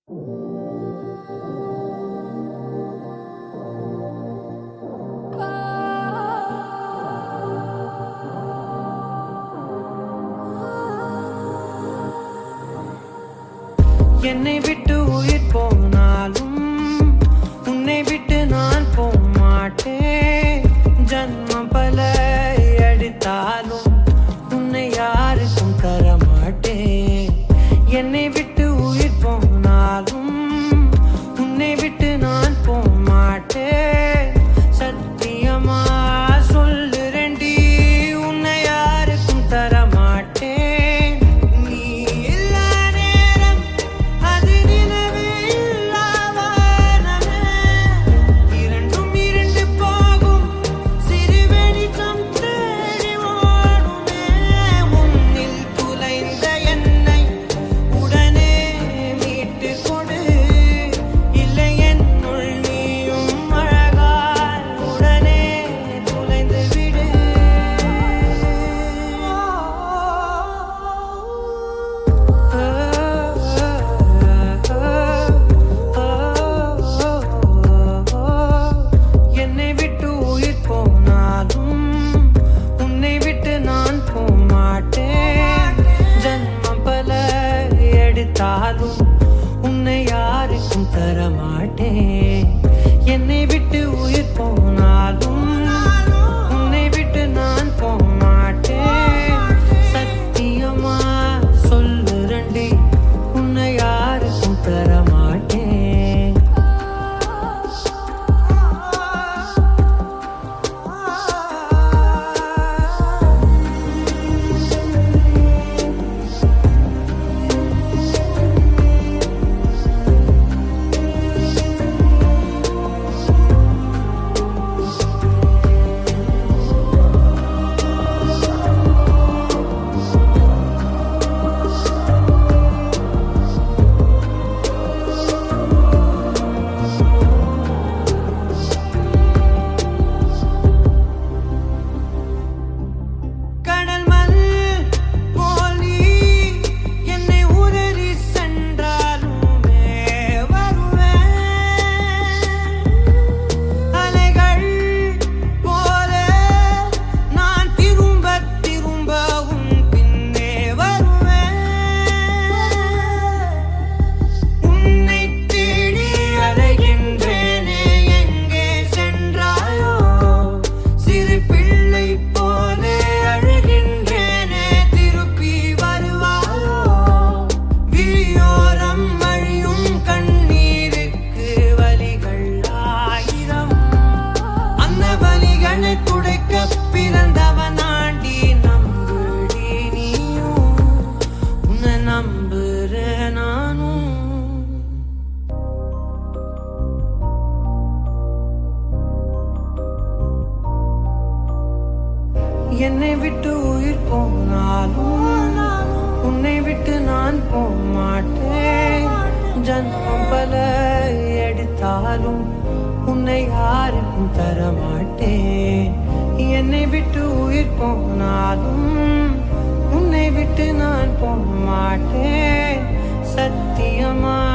என்னை விட்டு உயிர் போனாலும் உன்னை விட்டு நான் போக மாட்டேன் ஜன்மம் பல அடித்தாலும் உன்னை யாருக்கும் தர மாட்டேன் என்னை விட்டு உயிர் போனாலும் உன்னை விட்டு நான் போக மாட்டேன் சத்தியமா சொல்லுறேன்டி உன்னை யாருக்கும் தர மாட்டேன் நீ இல்லா நேரம் அது நிலவே இல்லா வானமே இரண்டும் இரண்டு போகும் சிறு வெளிச்சம் தேடி ஓடுமே உன்னில் குலைந்த என்னை உடனே மீட்டு கொடு இல்லை என்னுள் நீயும் அழகால் உடனே குலைந்து விடு என்னை விட்டு உயிர் போனாலும் உன்னை விட்டு நான் போக மாட்டேன் ஜன்மம் பல எடுத்தாலும் உன்னை யாருக்கும் தர மாட்டேன் என்னை விட்டு உயிர் போனாலும் உன்னை விட்டு நான் போக மாட்டேன் சத்தியமா சொல்லுறண்டி உன்னை யாருக்கும் தர மாட்டேன் கடல் மண் போல் நீ என்னை உதறி சென்றாலுமே வருவேன் அலைகள் போல நான் திரும்ப திரும்ப உன் பின்னே வருவேன் உன்னை தேடி அலைகின்றேனே எங்கே சென்றாயோ சிறு பிள்ளை போலே அழுகின்றேனே திருப்பி வருவாயோ விழியோரம் அழியும் கண்ணீருக்கு வலிகள் ஆயிரம் அந்த வலிகளை துடைக்க பிறந்தவனாண்டி நம்புடி நீயும் உன்னை நம்புறேன் நானும் என்னை விட்டு உயிர் போனாலும் உன்னை விட்டு நான் போக மாட்டேன் ஜன்மம் பல எடுத்தாலும் உன்னை யாருக்கும் தர மாட்டேன் என்னை விட்டு உயிர் போனாலும் உன்னை விட்டு நான் போக மாட்டேன் சத்தியமா